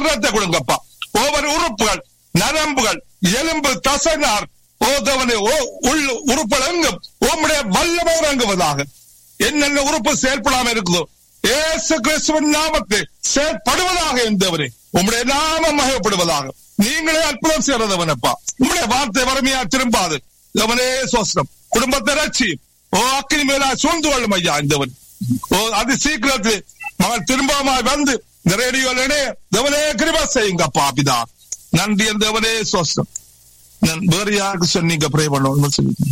சரீரத்தை கொடுங்கப்பா ஒவ்வொரு உறுப்புகள் நரம்புகள் எலும்பு தசைனார் ஓதவனை உள் உறுப்புகள் எங்கும் உம்முடைய வல்லமை இறங்குவதாக என்னென்ன உறுப்பு செயல்படாம இருக்குதோ ஏசு கிறிஸ்துவின் நாமத்தை செயல்படுவதாக இருந்தவரே உம்முடைய நாமம் மகப்படுவதாக நீங்களே அற்புதம் செய்யறதவனப்பா உம்முடைய வார்த்தை வறுமையா திரும்பாது அவனே சோஸ்திரம் குடும்பத்தை ரட்சி ஓ அக்கினி மேலா சூழ்ந்து கொள்ளும் ஐயா இந்தவன் ஓ அது சீக்கிரத்தில் மகள் திரும்பமாய் வந்து இந்த ரேடியோலே தேவனே கிருபா செய்யுங்கப்பா பிதா நன்றி தேவனே சோஸ்திரம் நான் வேற யாருக்கு சொன்னீங்க ப்ரே பண்ணணும் சொல்லி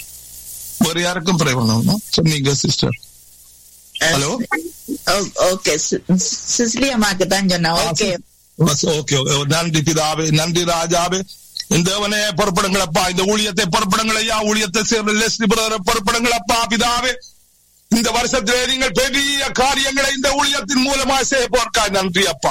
வேற யாருக்கும் ப்ரே பண்ணணும் சொன்னீங்க சிஸ்டர் ஹலோ ஓகே சிஸ்லி அம்மாக்கு தான் சொன்னா ஓகே ஓகே நன்றி பிதாவே நன்றி ராஜாவே இந்த தேவனே பொறுப்படுங்களப்பா இந்த ஊழியத்தை பொறுப்படுங்கள் ஐயா ஊழியத்தை சேர்ந்த லெஸ்லி பிரதர் பொறுப்படுங்களப்பா பிதாவே இந்த வருஷத்திலே நீங்கள் பெரிய காரியங்களை இந்த ஊழியத்தின் மூலமா செய்ய போறக்காய் நன்றி அப்பா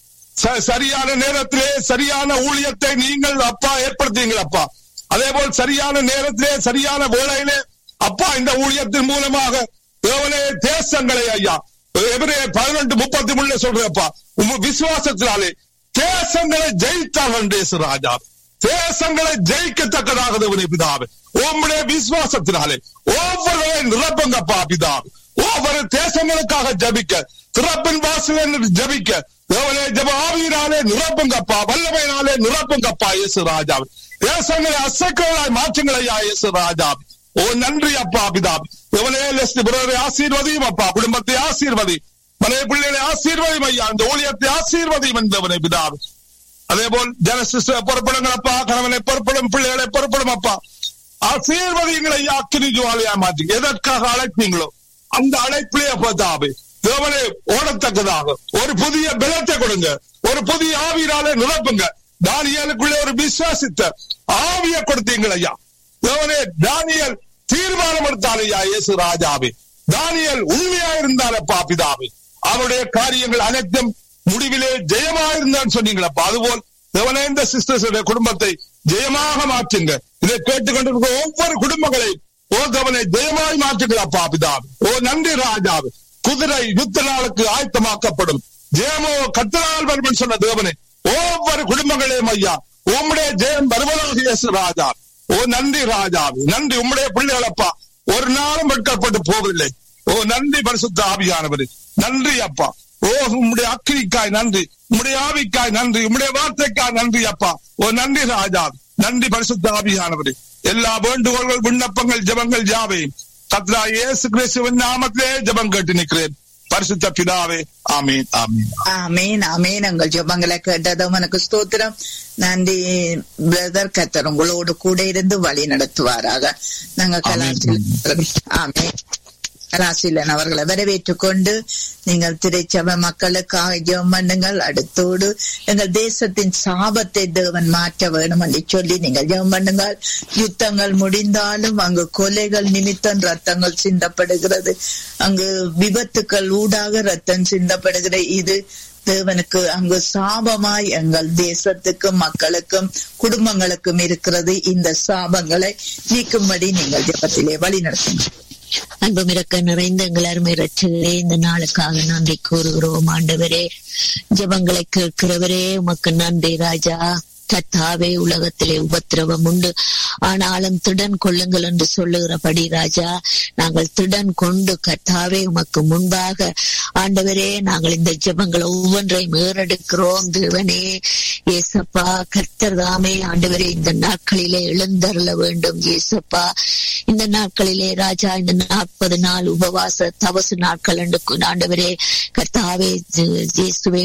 சரியான நேரத்திலே சரியான ஊழியத்தை நீங்கள் அப்பா ஏற்படுத்தீங்களப்பா அதே போல் சரியான நேரத்திலே சரியான வேளையிலே அப்பா இந்த ஊழியத்தின் மூலமாக தேவனே தேசங்களை ஐயா எவரே பதினெட்டு முப்பத்தி மூணுல சொல்றப்பா உங்க விசுவாசத்தினாலே தேசங்களை ஜெயித்தார்கள் தேச ராஜா தேசங்களை ஜெயிக்கத்தக்கதாக தேவனே பிதாவே உம்முடைய விசுவாசத்தினாலே ஒவ்வொருவரை நிரப்புங்கப்பா பிதாவே ஒவ்வொரு தேசங்களுக்காக ஜபிக்க திறப்பின் வாசல் ஜபிக்க தேவனே ஜப ஆவியினாலே நிரப்புங்கப்பா வல்லமையினாலே நிரப்புங்கப்பா இயேசு ராஜாவே தேசங்களை அசைக்கலாய் மாற்றுங்களையா இயேசு ராஜாவே ஓ நன்றி அப்பா பிதாவே தேவனே லெஸ்ட் பிரதரை ஆசீர்வதியும் அப்பா குடும்பத்தை ஆசீர்வதி மனைவி பிள்ளைகளை ஆசீர்வதியும் ஐயா இந்த ஊழியத்தை ஆசீர்வதியும் என்றவனை பிதாவே அதே போல் ஜனசிஸ்ட பொறுப்படுங்கள் அப்பா கணவனை பொறுப்படும் பிள்ளைகளை பொறுப்படும் அப்பா ஆசீர்வதியங்களை ஐயா அக்கினி ஜுவாலியா மாற்றி எதற்காக அழைப்பீங்களோ அந்த அழைப்பிலே பார்த்தாவே தேவனே ஓடத்தக்கதாக ஒரு புதிய பலத்தை கொடுங்க ஒரு புதிய ஆவியினாலே நிரப்புங்க தானியலுக்குள்ளே ஒரு விசுவாசித்த ஆவிய கொடுத்தீங்கள் ஐயா தேவனே தானியல் தீர்மானம் எடுத்தார் ஐயா இயேசு ராஜாவே தானியல் உண்மையா இருந்தாலப்பா பிதாவே அவருடைய காரியங்கள் அனைத்தும் முடிவிலே ஜெயமா இருந்தான்னு சொன்னீங்களப்பா அதுபோல் தேவனே இந்த சிஸ்டர்ஸுடைய குடும்பத்தை ஜெயமாக மாற்றுங்க இதை கேட்டுக்கொண்டிருக்க ஒவ்வொரு குடும்பங்களையும் ஓ தேவனை ஜெயமாய் மாற்றுங்களப்பா பிதாவே ஓ நன்றி ராஜாவே குதிரை யுத்த நாளுக்கு ஆயத்தமாக்கப்படும் ஜெயமோ கத்தனால் வரும் சொன்ன தேவனே ஒவ்வொரு குடும்பங்களையும் ஐயா உம்முடைய ஜெயம் வருவதாக இயேசு ராஜா ஓ நன்றி ராஜாவே நன்றி உம்முடைய பிள்ளைகளப்பா ஒரு நாளும் வெட்கப்பட்டு போவதில்லை ஓ நன்றி பரிசுத்த ஆவியானவரே நன்றி அப்பா ஓ உம்முடைய அக்கிரிக்காய் நன்றி உம்முடைய ஆவிக்காய் நன்றி உம்முடைய வார்த்தைக்காய் நன்றி அப்பா ஓ நன்றி ராஜா நன்றி பரிசுத்த ஆவியானவரே எல்லா வேண்டுகோள்கள் விண்ணப்பங்கள் ஜபங்கள் யாவை கத்ரா இயேசு கிறிஸ்துவின் நாமத்திலே ஜபம் கேட்டு நிற்கிறேன் பரிசுத்த பிதாவே ஆமீன் ஆமீன் ஆமீன் ஆமீன் உங்கள் ஜபங்களை கேட்டதும் எனக்கு ஸ்தோத்திரம் நன்றி பிரதர் கத்தர் உங்களோடு கூட இருந்து வழி நடத்துவாராக நாங்க கலாச்சில் ஆமீன் கலாசிலன் அவர்களை வரவேற்றுக் கொண்டு நீங்கள் திரைச்சபை மக்களுக்காக ஜெபம் பண்ணுங்கள் அடுத்தோடு எங்கள் தேசத்தின் சாபத்தை தேவன் மாற்ற வேணும் என்று சொல்லி நீங்கள் ஜெபம் பண்ணுங்கள் யுத்தங்கள் முடிந்தாலும் அங்கு கொலைகள் நிமித்தம் ரத்தங்கள் சிந்தப்படுகிறது அங்கு விபத்துக்கள் ஊடாக ரத்தம் சிந்தப்படுகிற இது தேவனுக்கு அங்கு சாபமாய் எங்கள் தேசத்துக்கும் மக்களுக்கும் குடும்பங்களுக்கும் இருக்கிறது இந்த சாபங்களை நீக்கும்படி நீங்கள் ஜபத்திலே வழி நடத்துங்கள் அன்புமிறக்க நிறைந்த எங்கள் அருமை ரட்சகரே இந்த நாளுக்காக நன்றி கூறுகிறோம் ஆண்டவரே ஜபங்களை கேட்கிறவரே உமக்கு நன்றி ராஜா கத்தாவே உலகத்திலே உபத்திரவம் உண்டு ஆனாலும் திடன் கொள்ளுங்கள் என்று சொல்லுகிறபடி ராஜா நாங்கள் திடன் கொண்டு கத்தாவே உமக்கு முன்பாக ஆண்டவரே நாங்கள் இந்த ஜபங்களை ஒவ்வொன்றையும் ஏறெடுக்கிறோம் தேவனே ஏசப்பா கர்த்தர் தாமே ஆண்டவரே இந்த நாட்களிலே எழுந்தருள வேண்டும் ஏசப்பா இந்த நாட்களிலே ராஜா இந்த நாற்பது நாள் உபவாச தவசு நாட்கள் என்று ஆண்டவரே கர்த்தாவே இயேசுவே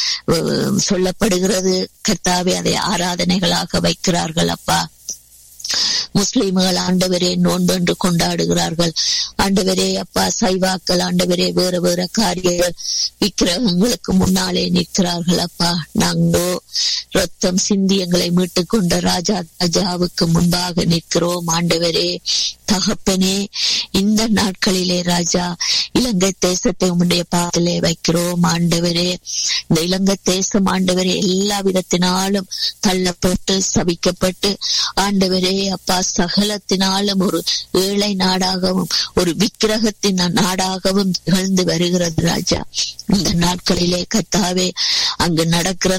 சொல்லப்படுகிறது கர்த்தாவே அதை ஆராதனைகளாக வைக்கிறார்கள் அப்பா முஸ்லிம்கள் ஆண்டவரே நோன்பு என்று கொண்டாடுகிறார்கள் ஆண்டவரே அப்பா சைவாக்கள் ஆண்டவரே வேற வேற காரியங்கள் விக்கிரகங்களுக்கு முன்னாலே நிற்கிறார்கள் அப்பா நாங்களோ ரத்தம் சிந்தி எங்களை மீட்டுக் கொண்ட ராஜா ராஜாவுக்கு முன்பாக நிற்கிறோம் ஆண்டவரே தகப்பனே இந்த நாட்களிலே ராஜா இலங்கை தேசத்தை உன்னுடைய பாத்திலே வைக்கிறோம் ஆண்டவரே இந்த இலங்கை தேசம் ஆண்டவரே எல்லா விதத்தினாலும் தள்ளப்பட்டு சபிக்கப்பட்டு ஆண்டவரே அப்பா சகலத்தினாலும் ஒரு ஏழை நாடாகவும் ஒரு விக்கிரகத்தின் நாடாகவும் திகழ்ந்து வருகிறது ராஜா இந்த நாட்களிலே கத்தாவே அங்கு நடக்கிற